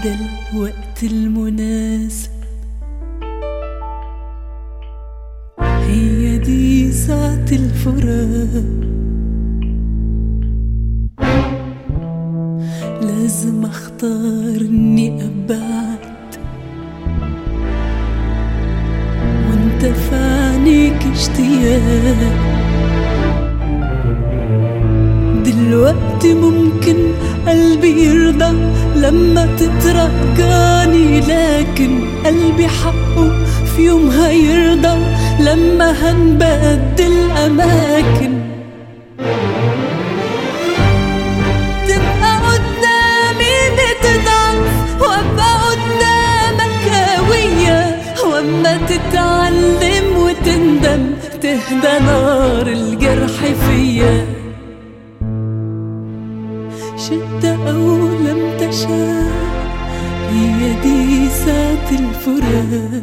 ده الوقت المناسب هي دي ساعة الفراق لازم اختار اني ابعد وانت في عينيك اشتياق دلوقتي ممكن قلبي يرضى لما تترجاني لكن قلبي حقه في يوم هيرضى لما هنبدل أماكن تبقى قدامي بتضعف وابقى قدامك قوية واما تتعلم وتندم تهدى نار الجرح فيا شئت أو لم تشاء هي دي ساعة الفراق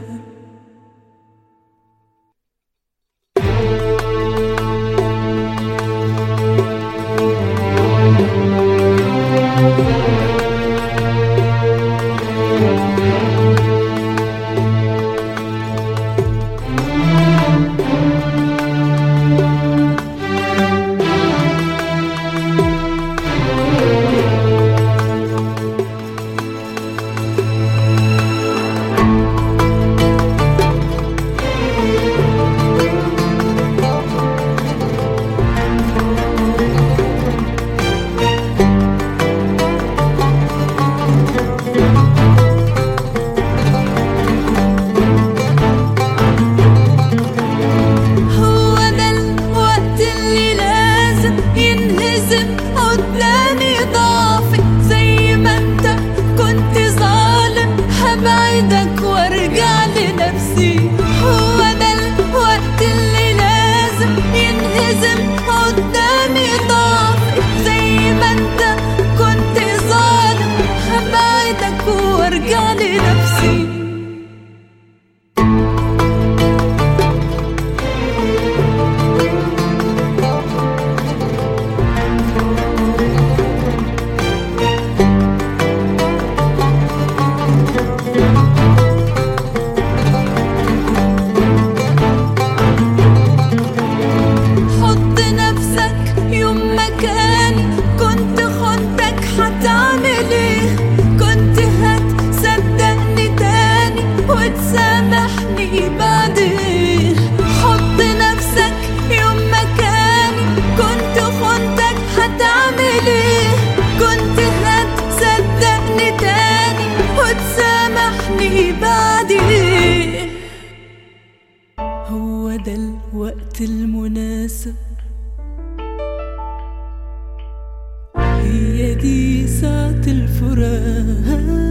هو ده الوقت اللي لازم ينهزم قدامي ضعفي زي ما انت كنت ظالم هبعدك وارجع لنفسي هو ده الوقت اللي لازم ينهزم قدامي ضعفي زي ما انت كنت ظالم هبعدك وارجع لنفسي حط نفسك يوم مكاني كنت خنتك هتعمل ايه كنت هتصدقني تاني وتسامحني بعد ايه حط نفسك يوم مكاني كنت خنتك هتعمل ايه كنت هتصدقني تاني وتسامحني بعد ايه هو ده الوقت المناسب هي دي ساعة الفراق